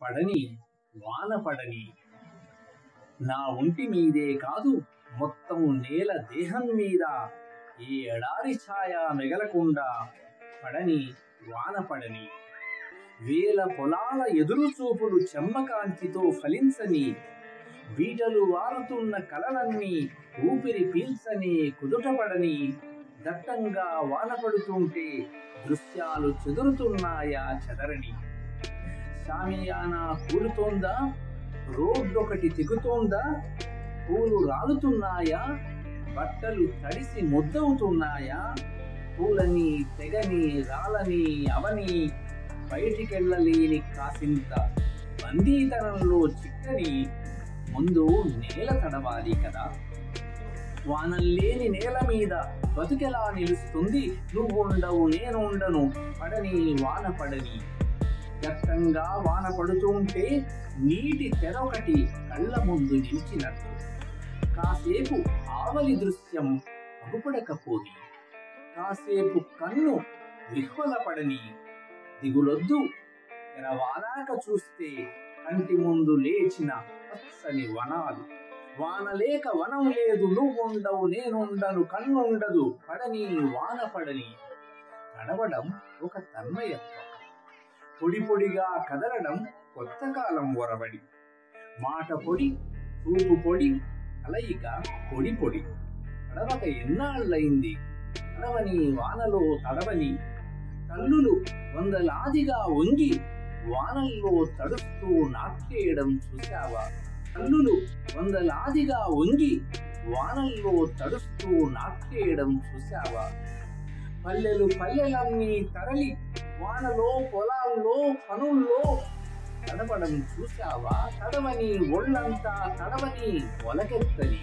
పడని వాన పడని నా ఒంటి మీదే కాదు మొత్తం నేల దేహం మీద ఈ ఎడారి ఛాయ మిగలకుండా పడని వాన పడని వేల పొలాల ఎదురు చూపులు చెమ్మకాంతితో ఫలించని బీటలు వారుతున్న కలలన్నీ ఊపిరి పీల్చని కుదుటపడని దట్టంగా వాన పడుతుంటే దృశ్యాలు చెదురుతున్నాయా చెదరని షామియానా కూలుతోందా రోడ్డొకటి తెగుతోందా పూలు రాలుతున్నాయా బట్టలు తడిసి ముద్దవుతున్నాయా పూలని తెగని రాలని అవని బయటికెళ్ళలేని కాసింత బందీతనంలో చిక్కని ముందు నేల తడవాలి కదా వానల్లేని నేల మీద బతుకెలా నిలుస్తుంది నువ్వుండవు నేనుండను పడని వాన పడని దట్టంగా వాన పడుతుంటే నీటి తెరొకటి కళ్ళ ముందు నిలిచినట్టు కాసేపు ఆవలి దృశ్యం అగుపడకపోని కాసేపు కన్ను విహ్వలపడని దిగులొద్దు తెరవాలాక చూస్తే కంటి ముందు లేచిన పచ్చని వనాలు వానలేక వనం లేదు నువ్వుండవు నేనుండను కన్నుండదు పడని వాన పడని తడవడం ఒక తన్మయత్వం పొడి పొడిగా కదలడం కొత్త కాలం ఒరవడి మాట పొడి చూపు పొడి కలయిక పొడి పొడి తడవక ఎన్నాళ్ళయింది తడవని వానలో తడవని కల్లులు వందలాదిగా వంగి వానల్లో తడుస్తూ నాట్లేయడం చూశావా కల్లులు వందలాదిగా వంగి వానల్లో తడుస్తూ నాట్లేయడం చూశావా పల్లెలు పల్లెలన్నీ తరలి వానలో పొలాల్లో పనుల్లో తడపడం చూశావా తడవని ఒళ్ళంతా తడవని ఒలకెత్తని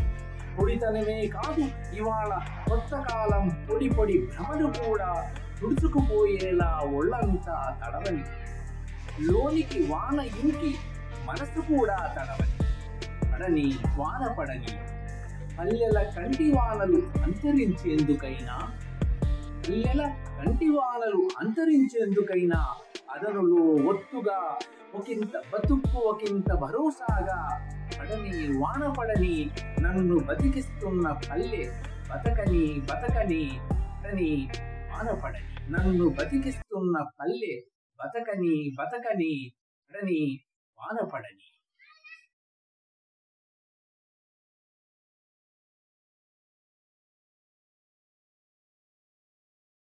పొడితనమే కాదు ఇవాళ కొత్త కాలం పొడి పొడి భ్రమలు కూడా తుడుచుకుపోయేలా ఒళ్ళంతా తడవని లోనికి వాన ఇంకి మనసు కూడా తడవని పడని వాన పడని పల్లెల కంటి వానలు అంతరించేందుకైనా పల్లెల కంటి వానలు అంతరించేందుకైనా అదనులో ఒత్తుగా ఒకంత బతుక్కు ఒకంత భరోసాగా పడని వాన పడని నన్ను బతికిస్తున్న పల్లె బతకని బతకని పడని వాన పడని నన్ను బతికిస్తున్న పల్లె బతకని బతకని పడని వాన పడని